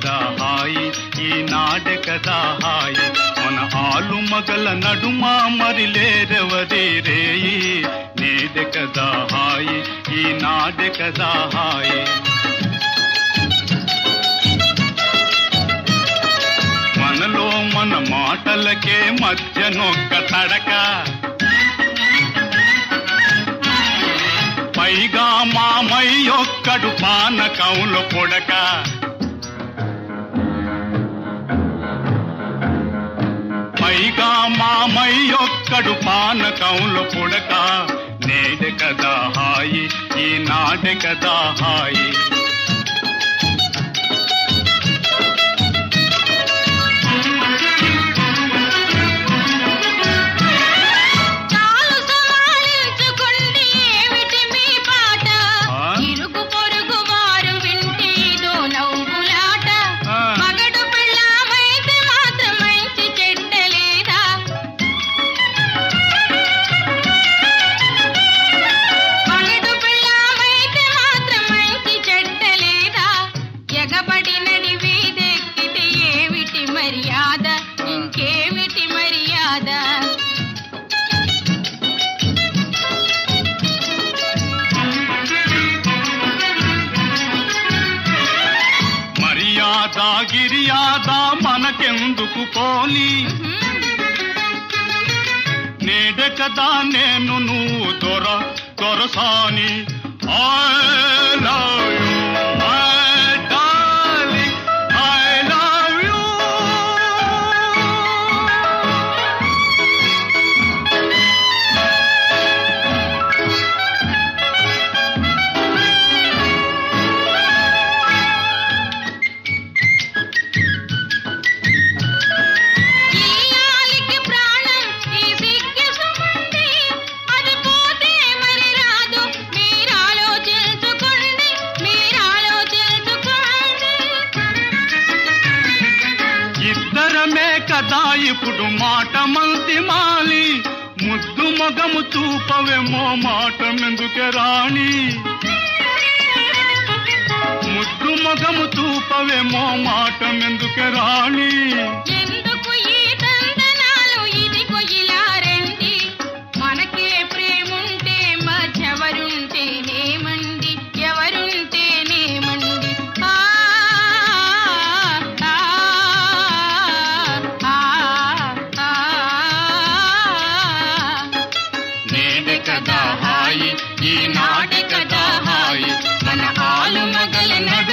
కదా హాయి ఈనాడే కదా హాయి మన ఆలు మగల నడుమ మరి లేరెవరి రేయి నేడే కదా హాయి ఈనాడే కదా హాయి మనలో మన మాటలకే మధ్య నొక్క తడక పైగా మామయ్యొక్కడు పానకంలో పొడక పైగా మామయ్యొక్కడు పానకంలో పొడక నేడే కదా హాయి ఈనాడే కదా హాయి చాలు సమాలించుకోండి ఏమిటి మీ పాట ఆ? ఇరుగు పొరుగు వారు వింటే ఇదో నవ్వులాట ఆ. మగడు పిల్లమైతే మాత్రం మంచి చెడ్డలేదా మగడు పిల్లమైతే మాత్రం మంచి చెడ్డలేదా ఎగబడి నడి వీధెక్కితే ఏమిటి మర్యాద ఇంకేమిటి మర్యాద మర్యాద గిర్యాద మనకెందుకు పోలి నేడే కదా నేను నువ్వు దొర దొరసాని I love you, my darling, I love you. ఈ లాలికి ప్రాణం ఈ సిగ్గు సుమంది అది పోతే మరి రాదు మీరు ఆలోచించుకోండి మీరు ఆలోచించుకోండి ఇద్దరమే కదా ఇప్పుడు మాట మంతి మాలి ముద్దు మొగము చూపవేమో మాట మెందుకే రాణి ముద్దు మొగము చూపవేమో మాట మెందుకే రాణి ఎందుకు ఈ తందనాలు ఇదిగో ఇలా రండి మనకే ప్రేముంటే మధ్యవరుంటేనేమండి ఎవరుంటేనేమండి ఆ, ఆ, ఆ, ఆ, ఆ. నేడే కదా హాయి ఈనాడే కదా హాయి మన ఆలు మగల నడు